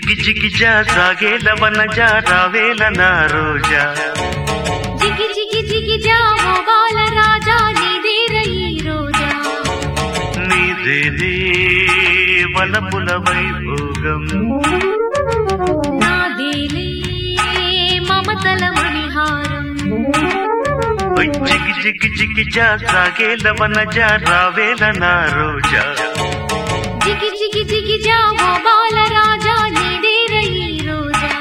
జిగి జిగి జా సాగేల వన జా రావేల నా రోజా జిగి జిగి జిగి జావో బాల రాజా నీదేర ఈ రోజా నీదేనే వనపుల వైభోగం నాదేలే మమతల మణిహారం ఓయ్ జిగి జిగి జిగి జా సాగేల వన జా రావేల నా రోజా జిగి జిగి జిగి జావో బాల రాజా నీదేర ఈ రోజా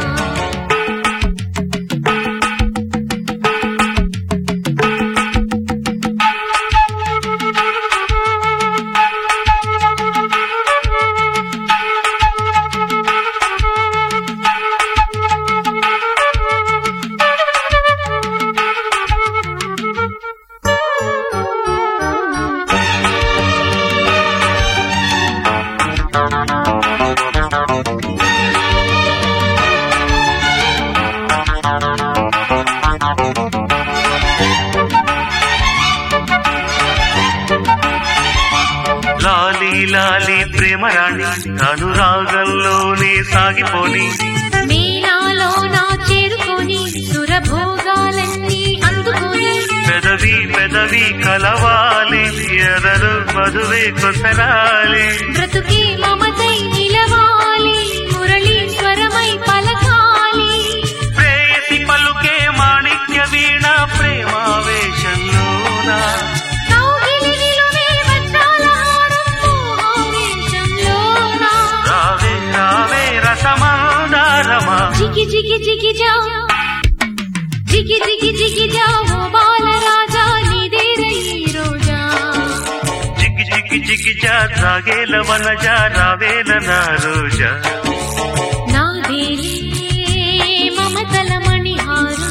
లాలి లాలి ప్రేమ రాణి అనురాగంలోనే సాగిపోని మీనాలో నా చేరుకొని సురభోగాలన్నీ అందుకొని పెదవి పెదవి కలవాలి ఎదరు మధువే కొసరాలి బ్రతుకే మమతై నిలవాలి మురళీశ్వరమై పలకాలి ప్రేయసి పలుకే మాణిక్య వీణ ప్రేమావేశంలోన కౌగిలి నిలువే వజ్రాల హారం మోహావేశంలోన. రావే రావే రసమాదారమా జిగి జిగి జిగి జా జిగి జిగి జిగి జా ఓ బాలరాజా నీదేర ఈ రోజా జిగి జిగి జిగి జా సాగేల వన జా రావేల నా రోజా నాదేలే మమతల మణిహారం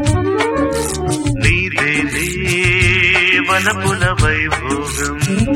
నీదేనే వనపుల వైభోగం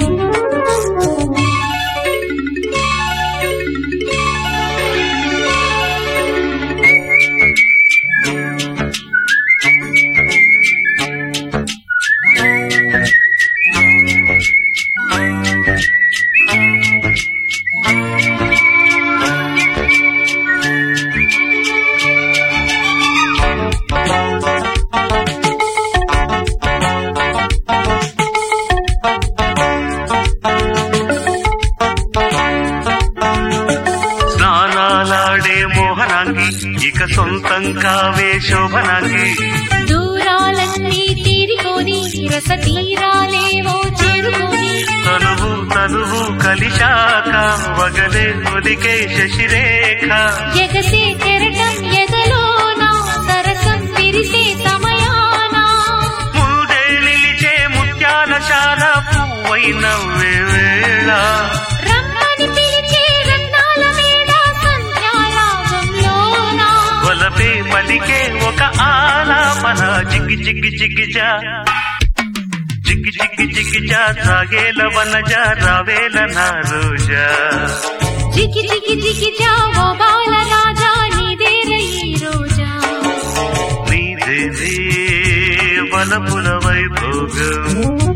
స్నానాలాడే మోహనాంగి ఇక సొంతం కావే శోభనాంగి దూరాలన్నీ తీరికొని రస తీరాలేవో చేరుకొని తనువు తనువు కలిశాక వగలే ఒలికే శశిరేఖ ఎగసే కెరటం ఎదలోన సరసం విరిసే సమయాన ముందే నిలిచే ముత్యాల శాల పువ్వైన వేళ రమ్మని పిలిచే రత్నాల మేడ సంధ్యారాగంలోన వలపే పలికే ఒక ఆలాపన జిగ్గి జిగ్గి జిగ్గి జా జిగ్గి జిగ్గి జిగ్గి జా సాగేల వన జా రావేల నా రోజా జిగి జిగి జిగి జావో బాల రాజా నీదేర ఈ రోజా నీదేనే వనపుల వైభోగం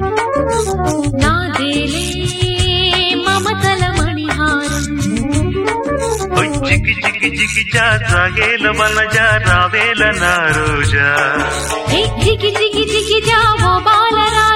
నాదేలే మమతల మణిహారం ఓయ్ జిగ్గి జిగ్గి జిగ్గి జా సాగేల వన జా రావేల నా రోజా హే జిగి జిగి జిగి జావో బాల రాజా